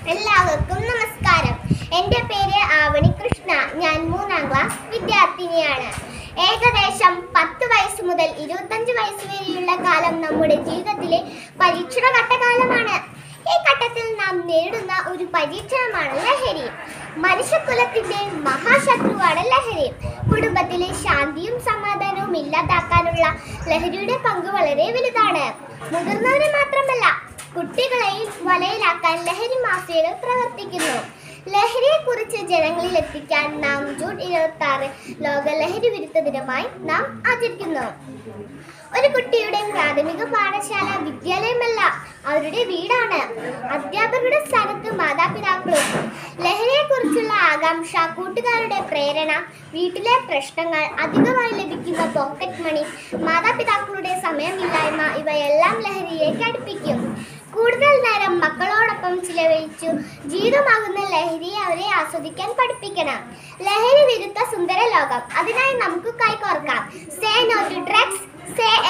എല്ലാവർക്കും നമസ്കാരം എൻ്റെ പേര് ആവണി കൃഷ്ണ ഞാൻ മൂന്നാം ക്ലാസ് വിദ്യാർത്ഥിനിയാണ് ഏകദേശം പത്ത് വയസ്സ് മുതൽ ഇരുപത്തഞ്ച് വയസ്സ് വരെയുള്ള കാലം നമ്മുടെ ജീവിതത്തിലെ പരീക്ഷണ ഘട്ടകാലമാണ് ഈ ഘട്ടത്തിൽ നാം നേരിടുന്ന ഒരു പരീക്ഷണമാണ് ലഹരി മനുഷ്യകുലത്തിന്റെ മഹാശത്രുവാണ് ലഹരി കുടുംബത്തിലെ ശാന്തിയും സമാധാനവും ഇല്ലാതാക്കാനുള്ള ലഹരിയുടെ പങ്ക് വളരെ വലുതാണ് മുതിർന്നവരെ മാത്രമല്ല കുട്ടികളെയും വലയിലാക്കാൻ ലഹരി മാഫിയകൾ പ്രവർത്തിക്കുന്നു ലഹരിയെ കുറിച്ച് ജനങ്ങളിൽ എത്തിക്കാൻ നാം ജൂൺ ഇരുപത്തി ആറ് ലോക ലഹരി വിരുദ്ധ ദിനമായി നാം ആചരിക്കുന്നു ഒരു കുട്ടിയുടെ പ്രാഥമിക പാഠശാല വിദ്യാലയമല്ല അവരുടെ വീടാണ് അധ്യാപകരുടെ സ്ഥാനത്ത് മാതാപിതാക്കളും ലഹരിയെ കുറിച്ചുള്ള ആകാംക്ഷ കൂട്ടുകാരുടെ പ്രേരണ വീട്ടിലെ പ്രശ്നങ്ങൾ അധികമായി ലഭിക്കുന്ന പോക്കറ്റ് മണി മാതാപിതാക്കളുടെ സമയമില്ലായ്മ ഇവയെല്ലാം ലഹരിയിലേക്ക് അടുപ്പിക്കും കൂടുതൽ നേരം മക്കളോടൊപ്പം ചിലവഴിച്ചു ജീവിതമാകുന്ന ലഹരിയെ അവരെ ആസ്വദിക്കാൻ പഠിപ്പിക്കണം ലഹരി വിരുദ്ധ സുന്ദര ലോകം അതിനായി നമുക്ക് കൈകോർക്കാം say no to drugs say